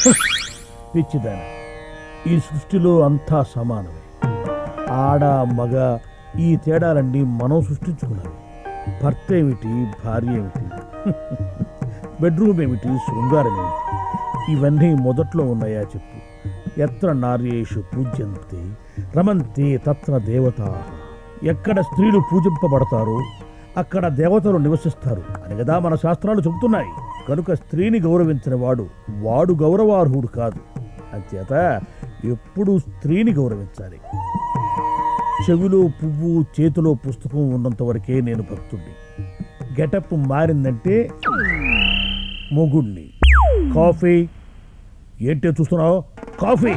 పిచ్చిదాన ఈ సృష్టిలో అంతా సమానమే ఆడ మగ ఈ తేడాలన్నీ మనం సృష్టించుకున్నవి భర్త ఏమిటి భార్య ఏమిటి బెడ్రూమ్ ఏమిటి శృంగారం ఏమిటి ఇవన్నీ మొదట్లో ఉన్నాయా చెప్పు ఎత్ర నార్యేషు పూజ్యంతే రమంతే తత్ర దేవతా ఎక్కడ స్త్రీలు పూజింపబడతారో అక్కడ దేవతలు నివసిస్తారు అని కదా మన శాస్త్రాలు చెబుతున్నాయి కనుక స్త్రీని గౌరవించిన వాడు వాడు గౌరవార్హుడు కాదు అంచేత ఎప్పుడూ స్త్రీని గౌరవించాలి చెవిలో పువ్వు చేతిలో పుస్తకం ఉన్నంత వరకే నేను భక్తుడిని గెటప్ మారిందంటే మొగుణ్ణి కాఫీ ఏంటే చూస్తున్నావు కాఫీ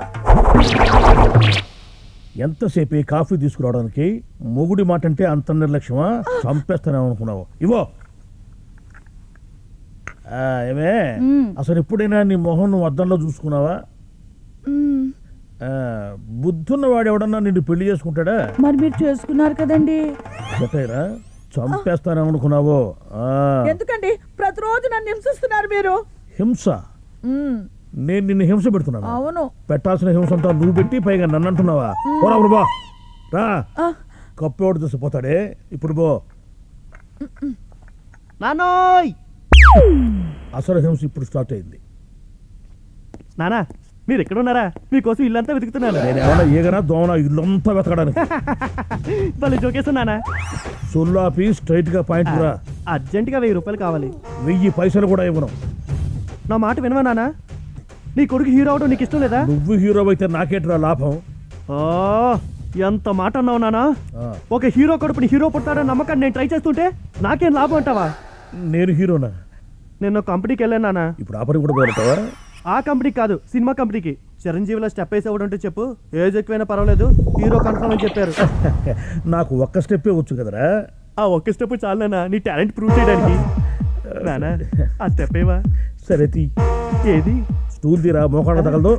ఎంతసేపు ఈ కాఫీ తీసుకురావడానికి మొగుడి మాట అంటే అంత నిర్లక్ష్యమా చంపేస్తానే అనుకున్నావు ఇవో ఆ, ఏమే మ్మ్. అసలు ఎప్పుడైనా నీ మొహం నువ్వు అద్దంలో చూసుకున్నావా మ్మ్. ఆ, బుద్ధున్నవాడు ఎవడన్నా నిన్ను పెళ్లి చేసుకుంటాడా మరి మీరు చేసుకున్నారు కదండి చెప్పారా చంపేస్తానేమనుకున్నావో ఆ, ఎందుకండి ప్రతిరోజు నన్ను హింసిస్తున్నారు మీరు హింస మ్మ్. నేను నిన్ను హింస పెడుతున్నాను అవును పెట్టాల్సిన హింస అంతా నువ్వు పెట్టి పైగా నన్ను అంటున్నావా పోరా ప్రభా రా ఆ, కప్పెవడు తీసిపోతాడే ఇప్పుడు పో నానోయ్ అసలు హింస ఇప్పుడు స్టార్ట్ అయింది నానా మీరు ఎక్కడ ఉన్నారా మీకోసం ఇల్లంతా వెతుకుతున్నాను నేను ఏమన్నా ఏగనా దోమనా ఇల్లంతా వెతకడానికి భలే జోకేసా నానా సొల్లాపి స్ట్రైట్ గా పాయింట్ రా అర్జెంటుగా వెయ్యి రూపాయలు కావాలి వెయ్యి పైసలు కూడా ఇవ్వను నా మాట వినవా నానా నీ కొడుకు హీరో అవడం నీకు ఇష్టం లేదా నువ్వు హీరో అయితే నాకేట్రా లాభం ఓ ఎంత మాట అన్నావు నానా ఆ, ఒక హీరో కడుపుని హీరో పుట్టాడని నమ్మకాన్ని నేను ట్రై చేస్తుంటే నాకేం లాభం అంటావా నేను హీరోనా నేను ఒక కంపెనీకి వెళ్ళాను నానా ఇప్పుడు ఆ పని కూడా పోతావా ఆ కంపెనీకి కాదు సినిమా కంపెనీకి చిరంజీవిలో స్టెప్ వేసి ఉంటే చెప్పు ఏజ్ ఎక్కువైనా పర్వాలేదు హీరో కన్ఫర్మ్ అని చెప్పారు నాకు ఒక్క స్టెప్పే వచ్చు కదరా ఆ ఒక్క స్టెప్ చాలు నాన్న నీ టాలెంట్ ప్రూవ్ చేయడానికి నానా ఆ స్టెప్ ఏవా సరే తీ ఏది స్టూల్ తీరా మోకాళ్ళ తగలదు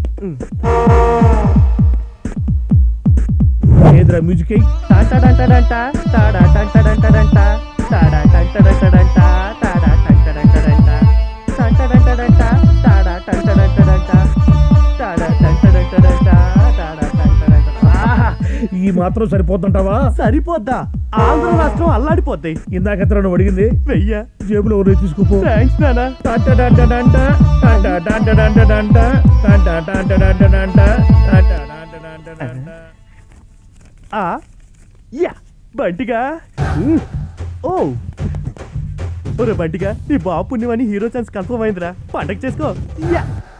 ఏదిరా మ్యూజిక్ అయ్యి టాటాడంటాడంట, టాడాటంటాడంటాడంట, టాడాటంటాడంటాడంట, టాడాటంటాడంటాడంట, టంటాడంటాడంట, టాడాటంటాడంటాడంట, టాడాటంటాడంటాడంట, టాడాటంటాడంట. ఆహా! ఈ మాత్రం సరిపోతుంటావా సరిపోద్దా ఆంధ్ర రాష్ట్రం అల్లాడిపోద్ది ఇందాక ఎత్తరా నువ్వు అడిగింది వెయ్యా జేబులో ఉన్నాయి తీసుకుపో థ్యాంక్స్ నానా టంటడంటడంట, టంటడంటడంట, టంటడంటడంట, టంటడంటడంట. ఆ యా బంటిగా ఓ ఒరే బంటిగా నీ బాబు పుణ్యమని హీరో ఛాన్స్ కన్ఫర్మ్ అయిందిరా పండగ చేసుకో యా